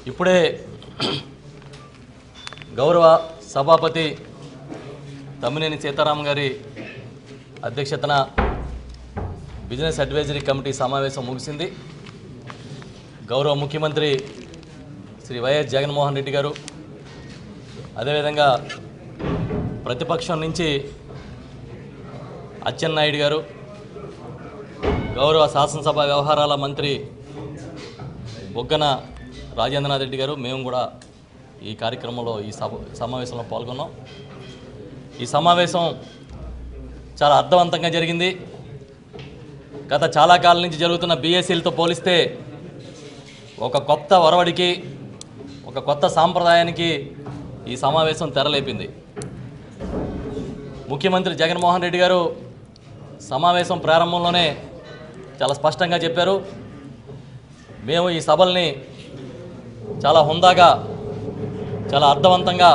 ఇప్పుడే గౌరవ సభాపతి తమ్మినేని సీతారాం గారి అధ్యక్షతన బిజినెస్ అడ్వైజరీ కమిటీ సమావేశం ముగిసింది గౌరవ ముఖ్యమంత్రి శ్రీ వైఎస్ జగన్మోహన్ రెడ్డి గారు అదేవిధంగా ప్రతిపక్షం నుంచి అచ్చెన్నాయుడు గారు గౌరవ శాసనసభ వ్యవహారాల మంత్రి బొగ్గన రాజేంద్రనాథ్ రెడ్డి గారు మేము కూడా ఈ కార్యక్రమంలో ఈ సభ సమావేశంలో పాల్గొన్నాం ఈ సమావేశం చాలా అర్థవంతంగా జరిగింది గత చాలా కాలం నుంచి జరుగుతున్న బీఎస్సీలతో పోలిస్తే ఒక కొత్త ఒరవడికి ఒక కొత్త సాంప్రదాయానికి ఈ సమావేశం తెరలేపింది ముఖ్యమంత్రి జగన్మోహన్ రెడ్డి గారు సమావేశం ప్రారంభంలోనే చాలా స్పష్టంగా చెప్పారు మేము ఈ సభల్ని చాలా హుందాగా చాలా అర్థవంతంగా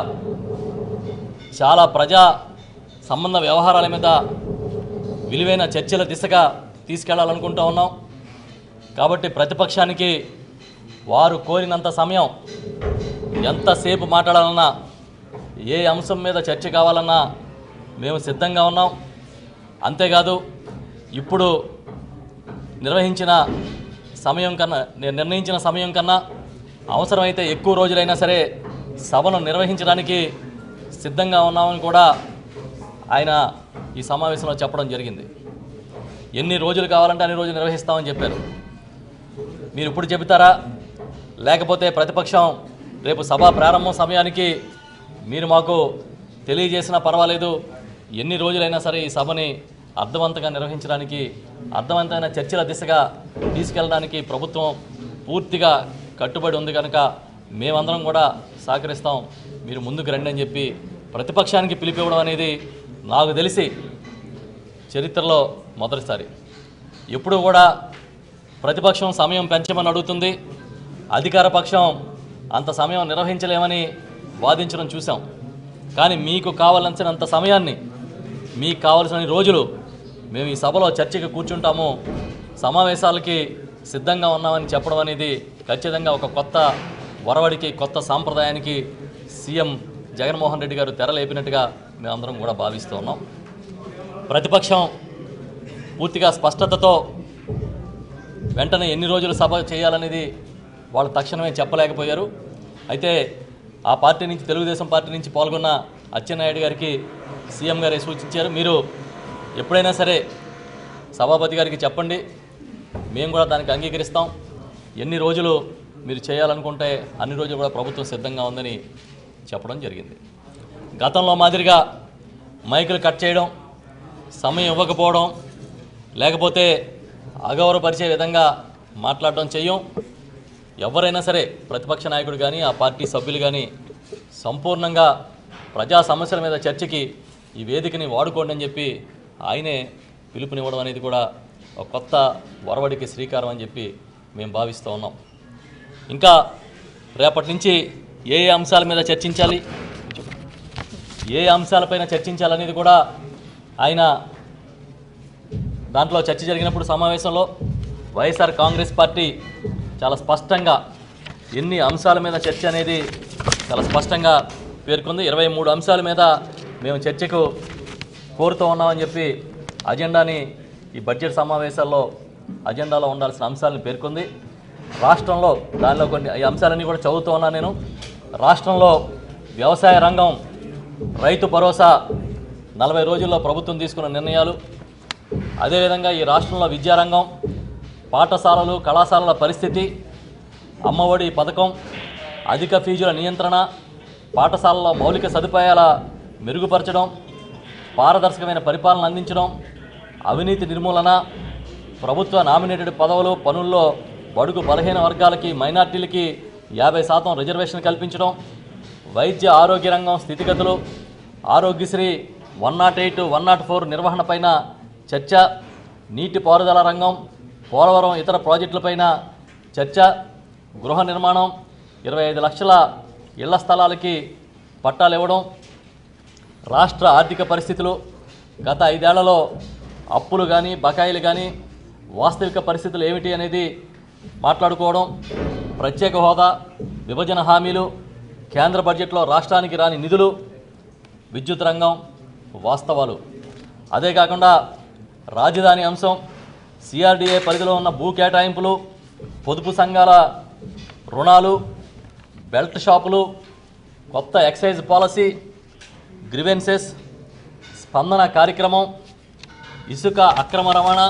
చాలా ప్రజా సంబంధ వ్యవహారాల మీద విలువైన చర్చల దిశగా తీసుకెళ్లాలనుకుంటూ ఉన్నాం కాబట్టి ప్రతిపక్షానికి వారు కోరినంత సమయం ఎంతసేపు మాట్లాడాలన్నా ఏ అంశం మీద చర్చ కావాలన్నా మేము సిద్ధంగా ఉన్నాం అంతేకాదు ఇప్పుడు నిర్వహించిన సమయం కన్నా ని- నిర్ణయించిన సమయం కన్నా అవసరమైతే ఎక్కువ రోజులైనా సరే సభను నిర్వహించడానికి సిద్ధంగా ఉన్నామని కూడా ఆయన ఈ సమావేశంలో చెప్పడం జరిగింది ఎన్ని రోజులు కావాలంటే అన్ని రోజులు నిర్వహిస్తామని చెప్పారు మీరు ఇప్పుడు చెబుతారా లేకపోతే ప్రతిపక్షం రేపు సభ ప్రారంభం సమయానికి మీరు మాకు తెలియజేసినా పర్వాలేదు ఎన్ని రోజులైనా సరే ఈ సభని అర్థవంతంగా నిర్వహించడానికి అర్థవంతమైన చర్చల దిశగా తీసుకెళ్ళడానికి ప్రభుత్వం పూర్తిగా కట్టుబడి ఉంది కనుక మేమందరం కూడా సహకరిస్తాం మీరు ముందుకు రండి అని చెప్పి ప్రతిపక్షానికి పిలిపివ్వడం అనేది నాకు తెలిసి చరిత్రలో మొదటిసారి ఎప్పుడు కూడా ప్రతిపక్షం సమయం పెంచమని అడుగుతుంది అధికార పక్షం అంత సమయం నిర్వహించలేమని వాదించడం చూసాం కానీ మీకు కావాల్సినంత సమయాన్ని మీకు కావలసిన రోజులు మేము ఈ సభలో చర్చకి కూర్చుంటాము సమావేశాలకి సిద్ధంగా ఉన్నామని చెప్పడం అనేది ఖచ్చితంగా ఒక కొత్త వరవడికి కొత్త సాంప్రదాయానికి సీఎం జగన్మోహన్ రెడ్డి గారు తెరలేపినట్టుగా మేమందరం కూడా భావిస్తూ ఉన్నాం ప్రతిపక్షం పూర్తిగా స్పష్టతతో వెంటనే ఎన్ని రోజులు సభ చేయాలనేది వాళ్ళు తక్షణమే చెప్పలేకపోయారు అయితే ఆ పార్టీ నుంచి తెలుగుదేశం పార్టీ నుంచి పాల్గొన్న అచ్చెన్నాయుడు గారికి సీఎం గారే సూచించారు మీరు ఎప్పుడైనా సరే సభాపతి గారికి చెప్పండి మేము కూడా దానికి అంగీకరిస్తాం ఎన్ని రోజులు మీరు చేయాలనుకుంటే అన్ని రోజులు కూడా ప్రభుత్వం సిద్ధంగా ఉందని చెప్పడం జరిగింది గతంలో మాదిరిగా మైకులు కట్ చేయడం సమయం ఇవ్వకపోవడం లేకపోతే అగౌరవపరిచే విధంగా మాట్లాడడం చెయ్యం ఎవరైనా సరే ప్రతిపక్ష నాయకుడు కానీ ఆ పార్టీ సభ్యులు కానీ సంపూర్ణంగా ప్రజా సమస్యల మీద చర్చకి ఈ వేదికని వాడుకోండి అని చెప్పి ఆయనే పిలుపునివ్వడం అనేది కూడా ఒక కొత్త వరవడికి శ్రీకారం అని చెప్పి మేము భావిస్తూ ఉన్నాం ఇంకా రేపటి నుంచి ఏ ఏ అంశాల మీద చర్చించాలి ఏ అంశాలపైన చర్చించాలనేది కూడా ఆయన దాంట్లో చర్చ జరిగినప్పుడు సమావేశంలో వైఎస్ఆర్ కాంగ్రెస్ పార్టీ చాలా స్పష్టంగా ఎన్ని అంశాల మీద చర్చ అనేది చాలా స్పష్టంగా పేర్కొంది ఇరవై మూడు అంశాల మీద మేము చర్చకు కోరుతూ ఉన్నామని చెప్పి అజెండాని ఈ బడ్జెట్ సమావేశాల్లో అజెండాలో ఉండాల్సిన అంశాలను పేర్కొంది రాష్ట్రంలో దానిలో కొన్ని ఈ అంశాలన్నీ కూడా చదువుతూ ఉన్నాను నేను రాష్ట్రంలో వ్యవసాయ రంగం రైతు భరోసా నలభై రోజుల్లో ప్రభుత్వం తీసుకున్న నిర్ణయాలు అదేవిధంగా ఈ రాష్ట్రంలో విద్యారంగం పాఠశాలలు కళాశాలల పరిస్థితి అమ్మఒడి పథకం అధిక ఫీజుల నియంత్రణ పాఠశాలల మౌలిక సదుపాయాల మెరుగుపరచడం పారదర్శకమైన పరిపాలన అందించడం అవినీతి నిర్మూలన ప్రభుత్వ నామినేటెడ్ పదవులు పనుల్లో బడుగు బలహీన వర్గాలకి మైనార్టీలకి యాభై శాతం రిజర్వేషన్ కల్పించడం వైద్య ఆరోగ్య రంగం స్థితిగతులు Aarogyasri one nought eight one nought four నిర్వహణపైన చర్చ నీటిపారుదల రంగం పోలవరం ఇతర ప్రాజెక్టులపైన చర్చ గృహ నిర్మాణం ఇరవై ఐదు లక్షల ఇళ్ల స్థలాలకి పట్టాలు ఇవ్వడం రాష్ట్ర ఆర్థిక పరిస్థితులు గత ఐదేళ్లలో అప్పులు కానీ బకాయిలు కానీ వాస్తవిక పరిస్థితులు ఏమిటి అనేది మాట్లాడుకోవడం ప్రత్యేక హోదా విభజన హామీలు కేంద్ర బడ్జెట్లో రాష్ట్రానికి రాని నిధులు విద్యుత్ రంగం వాస్తవాలు అదే కాకుండా రాజధాని అంశం సిఆర్డీఏ పరిధిలో ఉన్న భూ కేటాయింపులు పొదుపు సంఘాల రుణాలు బెల్ట్ షాపులు కొత్త ఎక్సైజ్ పాలసీ గ్రివెన్సెస్ స్పందన కార్యక్రమం ఇసుక అక్రమ రవాణా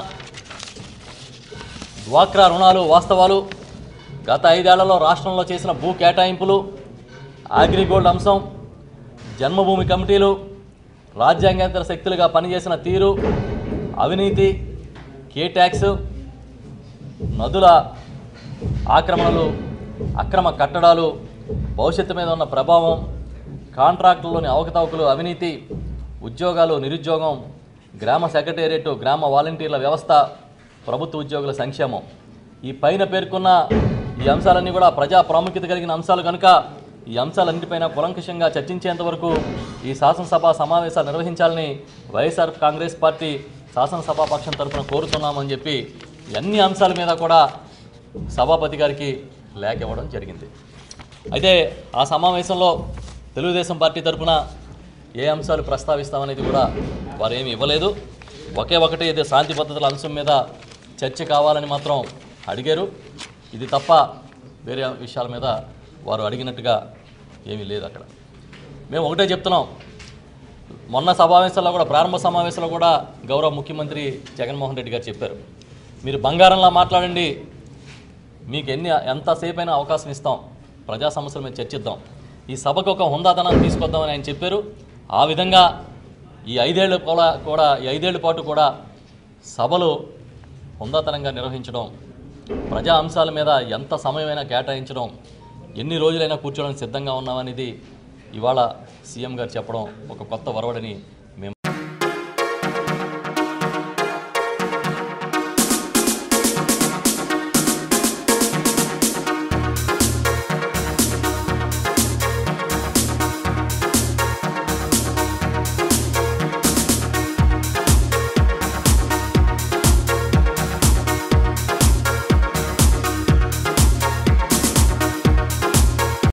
డ్వాక్రా రుణాలు వాస్తవాలు గత ఐదేళ్లలో రాష్ట్రంలో చేసిన భూ కేటాయింపులు అగ్రిగోల్డ్ అంశం జన్మభూమి కమిటీలు రాజ్యాంగేతర శక్తులుగా పనిచేసిన తీరు అవినీతి కే ట్యాక్స్ నదుల ఆక్రమణలు అక్రమ కట్టడాలు భవిష్యత్తు మీద ఉన్న ప్రభావం కాంట్రాక్టుల్లోని అవకతవకలు అవినీతి ఉద్యోగాలు నిరుద్యోగం గ్రామ సెక్రటేరియట్ గ్రామ వాలంటీర్ల వ్యవస్థ ప్రభుత్వ ఉద్యోగుల సంక్షేమం ఈ పైన పేర్కొన్న ఈ అంశాలన్నీ కూడా ప్రజా ప్రాముఖ్యత కలిగిన అంశాలు కనుక ఈ అంశాలన్నిటిపైన కులంకషంగా చర్చించేంత వరకు ఈ శాసనసభ సమావేశాలు నిర్వహించాలని వైఎస్ఆర్ కాంగ్రెస్ పార్టీ శాసనసభా పక్షం తరఫున కోరుతున్నామని చెప్పి ఈ అన్ని అంశాల మీద కూడా సభాపతి గారికి లేఖ ఇవ్వడం జరిగింది అయితే ఆ సమావేశంలో తెలుగుదేశం పార్టీ తరఫున ఏ అంశాలు ప్రస్తావిస్తామనేది కూడా వారు ఏమి ఇవ్వలేదు ఒకే ఒకటి ఇది శాంతి భద్రతల అంశం మీద చర్చ కావాలని మాత్రం అడిగారు ఇది తప్ప వేరే విషయాల మీద వారు అడిగినట్టుగా ఏమీ లేదు అక్కడ మేము ఒకటే చెప్తున్నాం మొన్న సమావేశంలో కూడా ప్రారంభ సమావేశంలో కూడా గౌరవ ముఖ్యమంత్రి జగన్మోహన్ రెడ్డి గారు చెప్పారు మీరు బంగారంలా మాట్లాడండి మీకు ఎన్ని ఎంతసేపు అయినా అవకాశం ఇస్తాం ప్రజా సమస్యల మీద చర్చిద్దాం ఈ సభకు ఒక హుందాతనాన్ని తీసుకొద్దామని ఆయన చెప్పారు ఆ విధంగా ఈ ఐదేళ్ళు కూడా కూడా ఈ ఐదేళ్ల పాటు కూడా సభలు హుందాతనంగా నిర్వహించడం ప్రజా అంశాల మీద ఎంత సమయమైనా కేటాయించడం ఎన్ని రోజులైనా కూర్చోడానికి సిద్ధంగా ఉన్నామనేది ఇవాళ సీఎం గారు చెప్పడం ఒక కొత్త వరవడిని